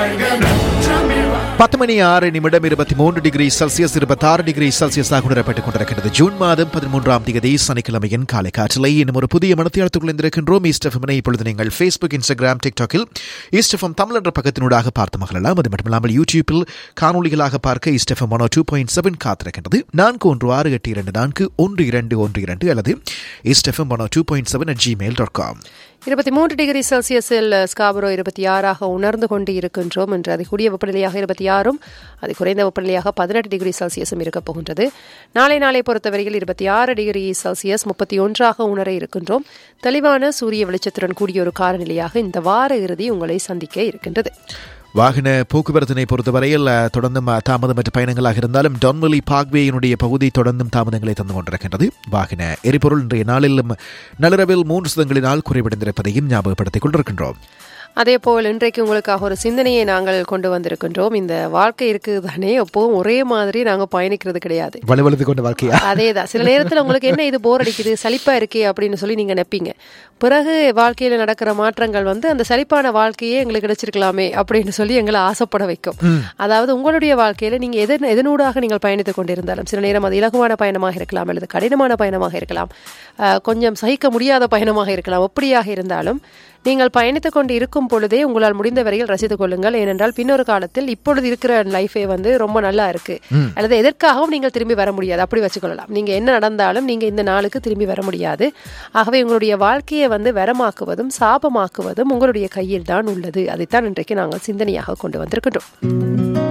பத்து மணி ஆறு நிமிடம் இருபத்தி மூன்று டிகிரி செல்சியஸ் இருபத்தாறு டிகிரி செல்சியஸாக உணரப்பட்டுக் கொண்டிருக்கிறது ஜூன் மாதம் பதிமூன்றாம் தேதி சனிக்கிழமையின் காலை காற்றிலை இன்னும் ஒரு புதிய மனத்தியாளத்துக்குள் இருந்திருக்கின்றோம் ஈஸ்டஃபமினை இப்பொழுது நீங்கள் ஃபேஸ்புக் இன்ஸ்டாகிராம் டிக்டாக்கில் ஈஸ்டஃபம் தமிழ் என்ற பக்கத்தினூடாக பார்த்து மகிழலாம் அது மட்டுமில்லாமல் யூடியூப்பில் காணொலிகளாக பார்க்க East FM one two point seven காத்திருக்கின்றது நான்கு ஒன்று ஆறு எட்டு இரண்டு நான்கு ஒன்று இரண்டு ஒன்று இரண்டு அல்லது East FM one two point seven at gmail dot com இருபத்தி மூன்று டிகிரி செல்சியஸில் ஸ்காபரோ இருபத்தி ஆறாக உணர்ந்து கொண்டு இருக்கின்றோம் என்று அது கூடிய வெப்பநிலையாக இருபத்தி ஆறும் அது குறைந்த வெப்பநிலையாக பதினெட்டு டிகிரி செல்சியஸும் இருக்கப் போகின்றது நாளை நாளை பொறுத்தவரையில் இருபத்தி ஆறு டிகிரி செல்சியஸ் முப்பத்தி ஒன்றாக உணர இருக்கின்றோம் தெளிவான சூரிய வெளிச்சத்துடன் கூடிய ஒரு காலநிலையாக இந்த வார இறுதி உங்களை சந்திக்க இருக்கின்றது வாகன போக்குவரத்தினை பொறுத்தவரையில் அஹ், தொடர்ந்தும் அஹ், தாமதமற்ற பயணங்களாக இருந்தாலும் டொன்வெலி பார்க்வேயினுடைய பகுதி தொடர்ந்தும் தாமதங்களை தந்து கொண்டிருக்கின்றது வாகன எரிபொருள் இன்றைய நாளிலும் நள்ளிரவில் மூன்று சதங்களினால் குறைவடைந்திருப்பதையும் ஞாபகப்படுத்திக் கொண்டிருக்கின்றோம் அதே போல் இன்றைக்கு உங்களுக்காக ஒரு சிந்தனையை நாங்கள் கொண்டு வந்திருக்கின்றோம் இந்த வாழ்க்கை இருக்குது தானே எப்பவும் ஒரே மாதிரி நாங்கள் பயணிக்கிறது கிடையாது வலுவழுது கொண்ட வாழ்க்கையா அதேதான் சில நேரத்துல உங்களுக்கு என்ன இது போர் அடிக்குது சலிப்பா இருக்கே அப்படின்னு சொல்லி நீங்க நினைப்பீங்க பிறகு வாழ்க்கையில நடக்கிற மாற்றங்கள் வந்து அந்த சலிப்பான வாழ்க்கையே எங்களுக்கு கிடைச்சிருக்கலாமே அப்படின்னு சொல்லி எங்களை ஆசைப்பட வைக்கும் அதாவது உங்களுடைய வாழ்க்கையில நீங்க எதன் எதனூடாக நீங்கள் பயணித்துக் கொண்டிருந்தாலும் சில நேரம் அது இலகுவான பயணமாக இருக்கலாம் அல்லது கடினமான பயணமாக இருக்கலாம் அஹ், கொஞ்சம் சகிக்க முடியாத பயணமாக இருக்கலாம் எப்படியாக இருந்தாலும் நீங்கள் பயணித்துக் கொண்டு இருக்கும் பொழுதே உங்களால் முடிந்த வரையில் ரசித்துக் கொள்ளுங்கள் ஏனென்றால் பின்னொரு காலத்தில் இப்பொழுது இருக்கிற லைஃபே வந்து ரொம்ப நல்லா இருக்கு அல்லது எதற்காகவும் நீங்கள் திரும்பி வர முடியாது அப்படி வச்சுக்கொள்ளலாம் நீங்க என்ன நடந்தாலும் நீங்க இந்த நாளுக்கு திரும்பி வர முடியாது ஆகவே உங்களுடைய வாழ்க்கையை வந்து வரமாக்குவதும் சாபமாக்குவதும் உங்களுடைய கையில் தான் உள்ளது அதைத்தான் இன்றைக்கு நாங்கள் சிந்தனையாக கொண்டு வந்திருக்கின்றோம்